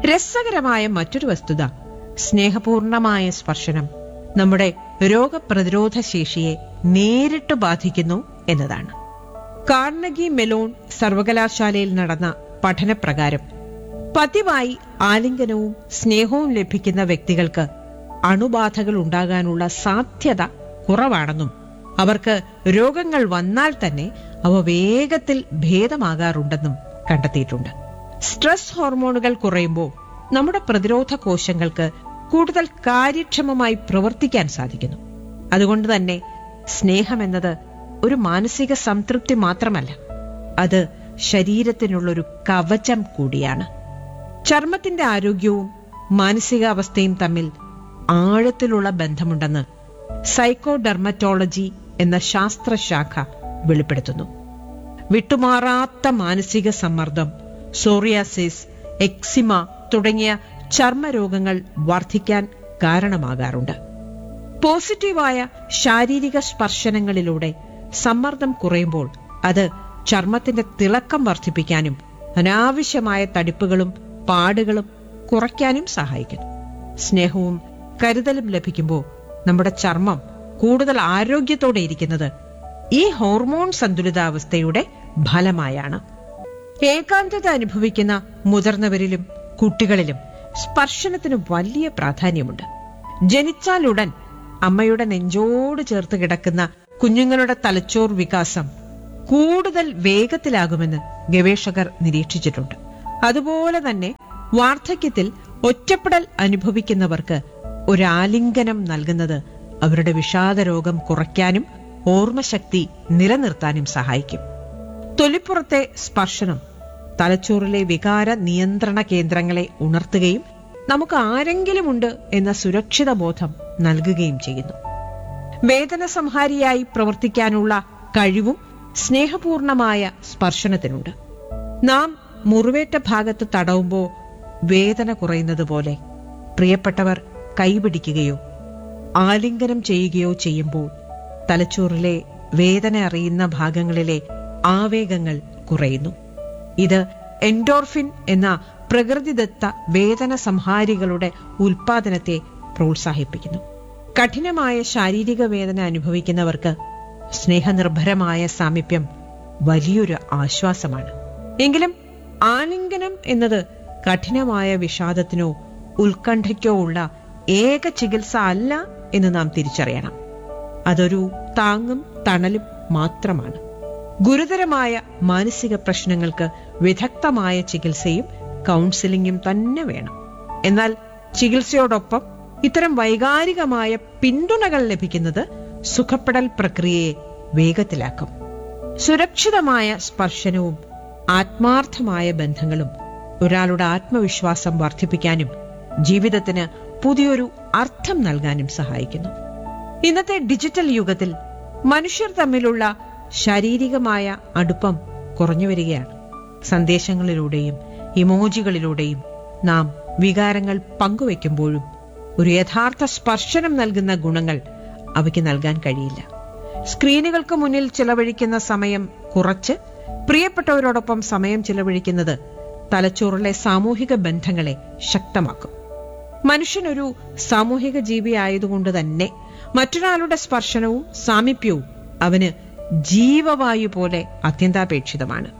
രസകരമായ മറ്റൊരു വസ്തുത സ്നേഹപൂർണമായ സ്പർശനം നമ്മുടെ രോഗപ്രതിരോധ ശേഷിയെ നേരിട്ട് ബാധിക്കുന്നു എന്നതാണ് കാർണഗി മെലോൺ സർവകലാശാലയിൽ നടന്ന പഠനപ്രകാരം പതിവായി ആലിംഗനവും സ്നേഹവും ലഭിക്കുന്ന വ്യക്തികൾക്ക് അണുബാധകൾ ഉണ്ടാകാനുള്ള സാധ്യത കുറവാണെന്നും അവർക്ക് രോഗങ്ങൾ വന്നാൽ തന്നെ അവ വേഗത്തിൽ ഭേദമാകാറുണ്ടെന്നും കണ്ടെത്തിയിട്ടുണ്ട് സ്ട്രെസ് ഹോർമോണുകൾ കുറയുമ്പോൾ നമ്മുടെ പ്രതിരോധ കോശങ്ങൾക്ക് കൂടുതൽ കാര്യക്ഷമമായി പ്രവർത്തിക്കാൻ സാധിക്കുന്നു അതുകൊണ്ട് തന്നെ സ്നേഹമെന്നത് ഒരു മാനസിക സംതൃപ്തി മാത്രമല്ല അത് ശരീരത്തിനുള്ളൊരു കവചം കൂടിയാണ് ചർമ്മത്തിന്റെ ആരോഗ്യവും മാനസികാവസ്ഥയും തമ്മിൽ ആഴത്തിലുള്ള ബന്ധമുണ്ടെന്ന് സൈക്കോഡെർമറ്റോളജി എന്ന ശാസ്ത്രശാഖ വെളിപ്പെടുത്തുന്നു വിട്ടുമാറാത്ത മാനസിക സമ്മർദ്ദം സോറിയാസിസ് എക്സിമ തുടങ്ങിയ ചർമ്മരോഗങ്ങൾ വർദ്ധിക്കാൻ കാരണമാകാറുണ്ട് പോസിറ്റീവായ ശാരീരിക സ്പർശനങ്ങളിലൂടെ സമ്മർദ്ദം കുറയുമ്പോൾ അത് ചർമ്മത്തിന്റെ തിളക്കം വർദ്ധിപ്പിക്കാനും അനാവശ്യമായ തടിപ്പുകളും പാടുകളും കുറയ്ക്കാനും സഹായിക്കുന്നു സ്നേഹവും കരുതലും ലഭിക്കുമ്പോൾ നമ്മുടെ ചർമ്മം കൂടുതൽ ആരോഗ്യത്തോടെ ഇരിക്കുന്നത് ഈ ഹോർമോൺ സന്തുലിതാവസ്ഥയുടെ ഫലമായാണ് ഏകാന്തത അനുഭവിക്കുന്ന മുതിർന്നവരിലും കുട്ടികളിലും സ്പർശനത്തിന് വലിയ പ്രാധാന്യമുണ്ട് ജനിച്ചാലുടൻ അമ്മയുടെ നെഞ്ചോട് ചേർത്ത് കിടക്കുന്ന കുഞ്ഞുങ്ങളുടെ തലച്ചോർ വികാസം കൂടുതൽ വേഗത്തിലാകുമെന്ന് ഗവേഷകർ നിരീക്ഷിച്ചിട്ടുണ്ട് അതുപോലെ തന്നെ വാർദ്ധക്യത്തിൽ ഒറ്റപ്പെടൽ അനുഭവിക്കുന്നവർക്ക് ഒരാലിംഗനം നൽകുന്നത് അവരുടെ വിഷാദരോഗം കുറയ്ക്കാനും ഓർമ്മശക്തി നിലനിർത്താനും സഹായിക്കും തൊലിപ്പുറത്തെ സ്പർശനം തലച്ചോറിലെ വികാര നിയന്ത്രണ കേന്ദ്രങ്ങളെ ഉണർത്തുകയും നമുക്ക് ആരെങ്കിലുമുണ്ട് എന്ന സുരക്ഷിത ബോധം നൽകുകയും ചെയ്യുന്നു വേദന സംഹാരിയായി പ്രവർത്തിക്കാനുള്ള കഴിവും സ്നേഹപൂർണമായ സ്പർശനത്തിനുണ്ട് നാം മുറിവേറ്റ ഭാഗത്ത് തടവുമ്പോൾ വേദന കുറയുന്നത് പോലെ പ്രിയപ്പെട്ടവർ കൈപിടിക്കുകയോ ആലിംഗനം ചെയ്യുകയോ ചെയ്യുമ്പോൾ തലച്ചോറിലെ വേദന അറിയുന്ന ഭാഗങ്ങളിലെ ആവേഗങ്ങൾ കുറയുന്നു ഇത് എൻഡോർഫിൻ എന്ന പ്രകൃതിദത്ത വേദന സംഹാരികളുടെ ഉൽപാദനത്തെ പ്രോത്സാഹിപ്പിക്കുന്നു കഠിനമായ ശാരീരിക വേദന അനുഭവിക്കുന്നവർക്ക് സ്നേഹനിർഭരമായ സാമീപ്യം വലിയൊരു ആശ്വാസമാണ് എങ്കിലും ആലിംഗനം എന്നത് കഠിനമായ വിഷാദത്തിനോ ഉത്കണ്ഠയ്ക്കോ ഉള്ള ഏക ചികിത്സ അല്ല എന്ന് നാം തിരിച്ചറിയണം അതൊരു താങ്ങും തണലും മാത്രമാണ് ഗുരുതരമായ മാനസിക പ്രശ്നങ്ങൾക്ക് വിദഗ്ധമായ ചികിത്സയും കൗൺസിലിംഗും തന്നെ വേണം എന്നാൽ ചികിത്സയോടൊപ്പം ഇത്തരം വൈകാരികമായ പിന്തുണകൾ ലഭിക്കുന്നത് സുഖപ്പെടൽ പ്രക്രിയയെ വേഗത്തിലാക്കും സുരക്ഷിതമായ സ്പർശനവും ആത്മാർത്ഥമായ ബന്ധങ്ങളും ഒരാളുടെ ആത്മവിശ്വാസം വർദ്ധിപ്പിക്കാനും ജീവിതത്തിന് പുതിയൊരു അർത്ഥം നൽകാനും സഹായിക്കുന്നു ഇന്നത്തെ ഡിജിറ്റൽ യുഗത്തിൽ മനുഷ്യർ തമ്മിലുള്ള ശാരീരികമായ അടുപ്പം കുറഞ്ഞു വരികയാണ് സന്ദേശങ്ങളിലൂടെയും ഇമോജികളിലൂടെയും നാം വികാരങ്ങൾ പങ്കുവെക്കുമ്പോഴും ഒരു യഥാർത്ഥ സ്പർശനം നൽകുന്ന ഗുണങ്ങൾ അവയ്ക്ക് നൽകാൻ കഴിയില്ല സ്ക്രീനുകൾക്ക് മുന്നിൽ ചിലവഴിക്കുന്ന സമയം കുറച്ച് പ്രിയപ്പെട്ടവരോടൊപ്പം സമയം ചിലവഴിക്കുന്നത് തലച്ചോറിലെ സാമൂഹിക ബന്ധങ്ങളെ ശക്തമാക്കും മനുഷ്യനൊരു സാമൂഹിക ജീവി ആയതുകൊണ്ട് തന്നെ മറ്റൊരാളുടെ സ്പർശനവും സാമീപ്യവും അവന് ജീവവായു പോലെ അത്യന്താപേക്ഷിതമാണ്